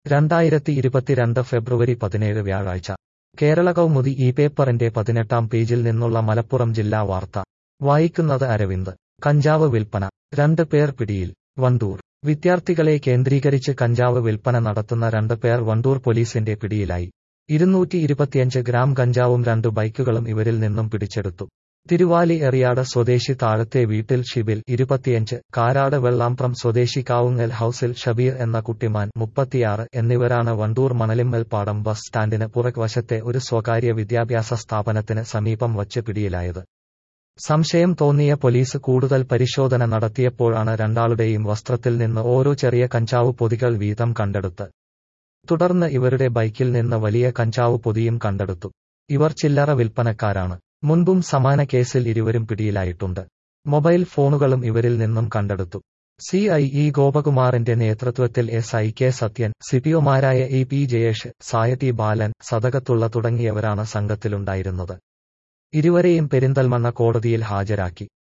രണ്ടായിരത്തി ഇരുപത്തിരണ്ട് ഫെബ്രുവരി പതിനേഴ് വ്യാഴാഴ്ച കേരള കൗമുദി ഈ പേപ്പറിന്റെ പതിനെട്ടാം പേജിൽ നിന്നുള്ള മലപ്പുറം ജില്ലാ വാർത്ത വായിക്കുന്നത് അരവിന്ദ് കഞ്ചാവ് വിൽപ്പന രണ്ട് പേർ പിടിയിൽ വണ്ടൂർ വിദ്യാർത്ഥികളെ കേന്ദ്രീകരിച്ച് കഞ്ചാവ് വിൽപ്പന നടത്തുന്ന രണ്ട് പേർ വണ്ടൂർ പോലീസിന്റെ പിടിയിലായി ഇരുന്നൂറ്റി ഇരുപത്തിയഞ്ച് ഗ്രാം കഞ്ചാവും രണ്ട് ബൈക്കുകളും ഇവരിൽ നിന്നും പിടിച്ചെടുത്തു തിരുവാലി എറിയാട് സ്വദേശി താഴത്തെ വീട്ടിൽ ഷിബിൽ ഇരുപത്തിയഞ്ച് കാരാട് വെള്ളാമ്പ്രം സ്വദേശി കാവുങ്ങൽ ഹൌസിൽ ഷബീർ എന്ന കുട്ടിമാൻ മുപ്പത്തിയാറ് എന്നിവരാണ് വണ്ടൂർ മണലിമ്മൽ പാടം ബസ് സ്റ്റാൻഡിന് പുറകുവശത്തെ ഒരു സ്വകാര്യ വിദ്യാഭ്യാസ സ്ഥാപനത്തിന് സമീപം വച്ച് പിടിയിലായത് സംശയം തോന്നിയ പോലീസ് കൂടുതൽ പരിശോധന നടത്തിയപ്പോഴാണ് രണ്ടാളുടെയും വസ്ത്രത്തിൽ നിന്ന് ഓരോ ചെറിയ കഞ്ചാവ് പൊതികൾ വീതം കണ്ടെടുത്ത് തുടർന്ന് ഇവരുടെ ബൈക്കിൽ നിന്ന് വലിയ കഞ്ചാവ് പൊതിയും കണ്ടെടുത്തു ഇവർ ചില്ലറ വിൽപ്പനക്കാരാണ് മുൻപും സമാന കേസിൽ ഇരുവരും പിടിയിലായിട്ടുണ്ട് മൊബൈൽ ഫോണുകളും ഇവരിൽ നിന്നും കണ്ടെടുത്തു സി ഐ ഇ ഗോപകുമാറിന്റെ നേതൃത്വത്തിൽ എസ് ഐ കെ സത്യൻ സിപിഒമാരായ ഇ പി ജയേഷ് സായതി ബാലൻ സദകത്തുള്ള തുടങ്ങിയവരാണ് സംഘത്തിലുണ്ടായിരുന്നത് ഇരുവരെയും പെരിന്തൽമണ്ണ കോടതിയിൽ ഹാജരാക്കി